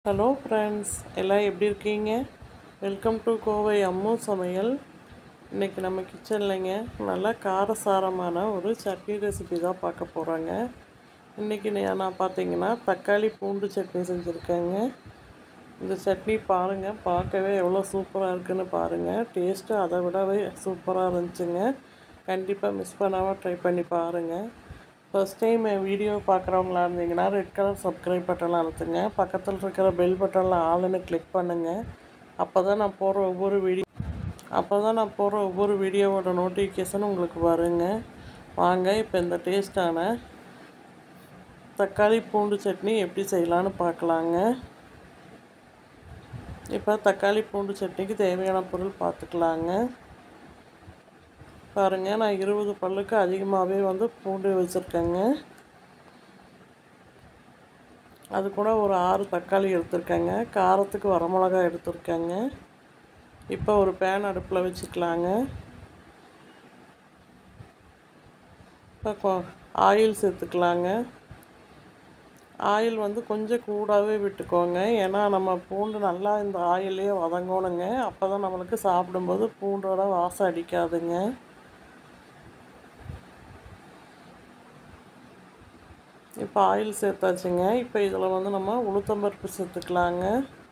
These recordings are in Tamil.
ஹலோ ஃப்ரெண்ட்ஸ் எல்லாம் எப்படி இருக்கீங்க வெல்கம் டு கோவை அம்மு சமையல் இன்றைக்கி நம்ம கிச்சன்லைங்க நல்லா காரசாரமான ஒரு சட்னி ரெசிபி தான் பார்க்க போகிறோங்க இன்றைக்கி நான் பார்த்தீங்கன்னா தக்காளி பூண்டு சட்னி செஞ்சுருக்கேங்க இந்த சட்னி பாருங்கள் பார்க்கவே எவ்வளோ சூப்பராக இருக்குன்னு பாருங்கள் டேஸ்ட்டு அதை விடவே சூப்பராக இருந்துச்சுங்க கண்டிப்பாக மிஸ் பண்ணாமல் ட்ரை பண்ணி பாருங்கள் ஃபஸ்ட் டைம் என் வீடியோ பார்க்குறவங்களா இருந்தீங்கன்னா ரெட் கலர் சப்ஸ்கிரைப் பட்டன் அழுத்துங்க பக்கத்தில் இருக்கிற பெல் பட்டனில் ஆளுன்னு கிளிக் பண்ணுங்கள் அப்போ தான் நான் போடுற ஒவ்வொரு வீடியோ அப்போ தான் நான் போடுற ஒவ்வொரு வீடியோவோட நோட்டிஃபிகேஷன் உங்களுக்கு வருங்க வாங்க இப்போ இந்த டேஸ்ட்டான தக்காளி பூண்டு சட்னி எப்படி செய்யலான்னு பார்க்கலாங்க இப்போ தக்காளி பூண்டு சட்னிக்கு தேவையான பொருள் பார்த்துக்கலாங்க பாருங்கள் நான் இருபது பல்லுக்கு அதிகமாகவே வந்து பூண்டு வச்சுருக்கேங்க அது கூட ஒரு ஆறு தக்காளி எடுத்திருக்கேங்க காரத்துக்கு வரமிளகாய் எடுத்திருக்கேங்க இப்போ ஒரு பேன் அடுப்பில் வச்சுக்கலாங்க இப்போ ஆயில் சேர்த்துக்கலாங்க ஆயில் வந்து கொஞ்சம் கூடாகவே விட்டுக்கோங்க ஏன்னா நம்ம பூண்டு நல்லா இந்த ஆயிலே வதங்கணுங்க அப்போ தான் நம்மளுக்கு சாப்பிடும்போது பூண்டோட வாசம் அடிக்காதுங்க இப்போ ஆயில் சேர்த்தாச்சுங்க இப்போ இதில் வந்து நம்ம உளுத்தம்பருப்பு சேர்த்துக்கலாங்க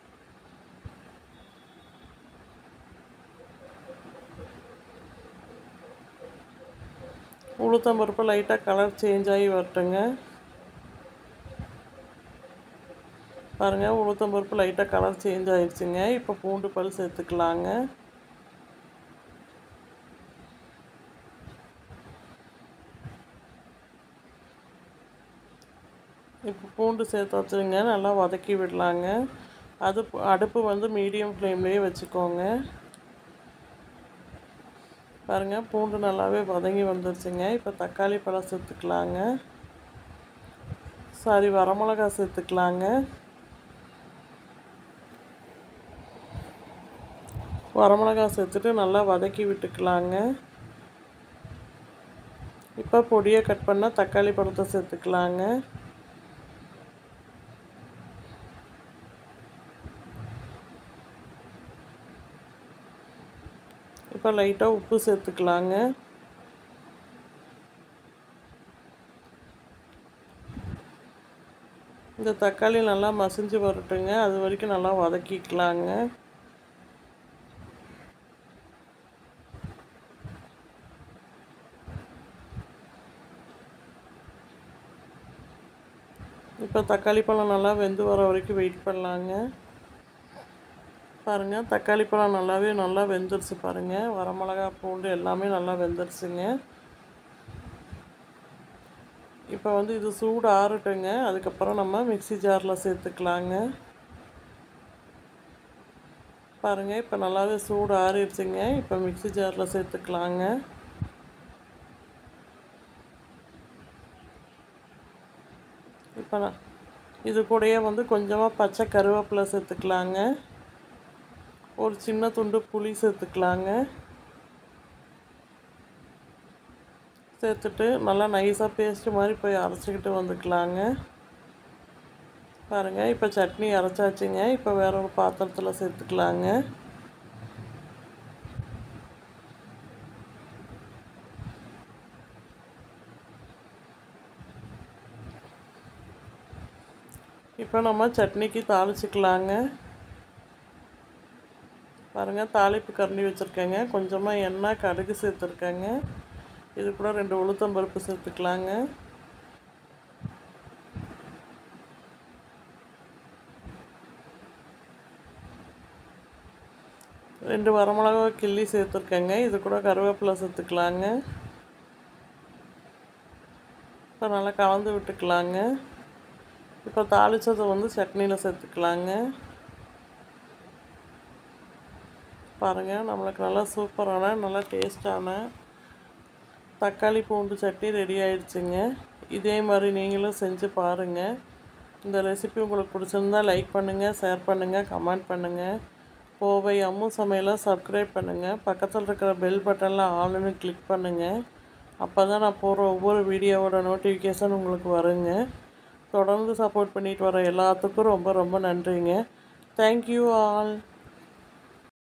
உளுத்தம்பருப்பு லைட்டாக கலர் சேஞ்ச் ஆகி வரட்டுங்க பாருங்கள் உளுத்தம்பருப்பு லைட்டாக கலர் சேஞ்ச் ஆகிடுச்சுங்க இப்போ பூண்டு பல் சேர்த்துக்கலாங்க இப்போ பூண்டு சேர்த்து வச்சுருங்க நல்லா வதக்கி விடலாங்க அது அடுப்பு வந்து மீடியம் ஃப்ளேம்லேயே வச்சுக்கோங்க பாருங்கள் பூண்டு நல்லாவே வதங்கி வந்துருச்சுங்க இப்போ தக்காளி பழம் சேர்த்துக்கலாங்க சாரி வரமிளகா சேர்த்துக்கலாங்க வரமிளகா சேர்த்துட்டு நல்லா வதக்கி விட்டுக்கலாங்க இப்போ பொடியை கட் பண்ணால் தக்காளி பழத்தை சேர்த்துக்கலாங்க இப்போ லைட்டாக உப்பு சேர்த்துக்கலாங்க இந்த தக்காளி நல்லா மசிஞ்சு வரட்டுங்க அது வரைக்கும் நல்லா வதக்கிக்கலாங்க இப்போ தக்காளி பழம் நல்லா வெந்து வர வரைக்கும் வெயிட் பண்ணலாங்க பாருங்கள் தக்காளி பழம் நல்லாவே நல்லா வெந்துருச்சு பாருங்கள் வரமிளகா பூண்டு எல்லாமே நல்லா வெந்துருச்சுங்க இப்போ வந்து இது சூடு ஆறட்டுங்க அதுக்கப்புறம் நம்ம மிக்சி ஜாரில் சேர்த்துக்கலாங்க பாருங்கள் இப்போ நல்லாவே சூடு ஆறிடுச்சுங்க இப்போ மிக்சி ஜாரில் சேர்த்துக்கலாங்க இப்போ நான் இது கூடயே வந்து கொஞ்சமாக பச்சை கருவேப்பிலை சேர்த்துக்கலாங்க ஒரு சின்ன துண்டு புளி சேர்த்துக்கலாங்க சேர்த்துட்டு நல்லா நைஸாக பேஸ்ட்டு மாதிரி போய் அரைச்சிக்கிட்டு வந்துக்கலாங்க பாருங்கள் இப்போ சட்னி அரைச்சாச்சுங்க இப்போ வேற ஒரு பாத்திரத்தில் சேர்த்துக்கலாங்க இப்போ நம்ம சட்னிக்கு தாளிச்சிக்கலாங்க பாருங்கள் தாளிப்பு கரண்டி வச்சுருக்கேங்க கொஞ்சமாக எண்ணெய் கடுகு சேர்த்துருக்கேங்க இது கூட ரெண்டு உளுத்தம் பருப்பு சேர்த்துக்கலாங்க ரெண்டு வரமிளகா கிள்ளி சேர்த்துருக்கேங்க இது கூட கருவேப்பிலை சேர்த்துக்கலாங்க இப்போ நல்லா கலந்து விட்டுக்கலாங்க இப்போ தாளித்ததை வந்து சட்னியில் சேர்த்துக்கலாங்க பாருங்கள் நம்மளுக்கு நல்லா சூப்பரான நல்லா டேஸ்டான தக்காளி பூண்டு சட்னி ரெடி ஆயிடுச்சுங்க இதே மாதிரி நீங்களும் செஞ்சு பாருங்கள் இந்த ரெசிபி உங்களுக்கு பிடிச்சிருந்தா லைக் பண்ணுங்கள் ஷேர் பண்ணுங்கள் கமெண்ட் பண்ணுங்கள் கோவை அம்மு சமையலை சப்ஸ்கிரைப் பண்ணுங்கள் பக்கத்தில் இருக்கிற பெல் பட்டனில் ஆளுன்னு கிளிக் பண்ணுங்கள் அப்போ தான் நான் போடுற ஒவ்வொரு வீடியோவோட நோட்டிஃபிகேஷன் உங்களுக்கு வருங்க தொடர்ந்து சப்போர்ட் பண்ணிட்டு வர எல்லாத்துக்கும் ரொம்ப ரொம்ப நன்றிங்க தேங்க்யூ ஆல்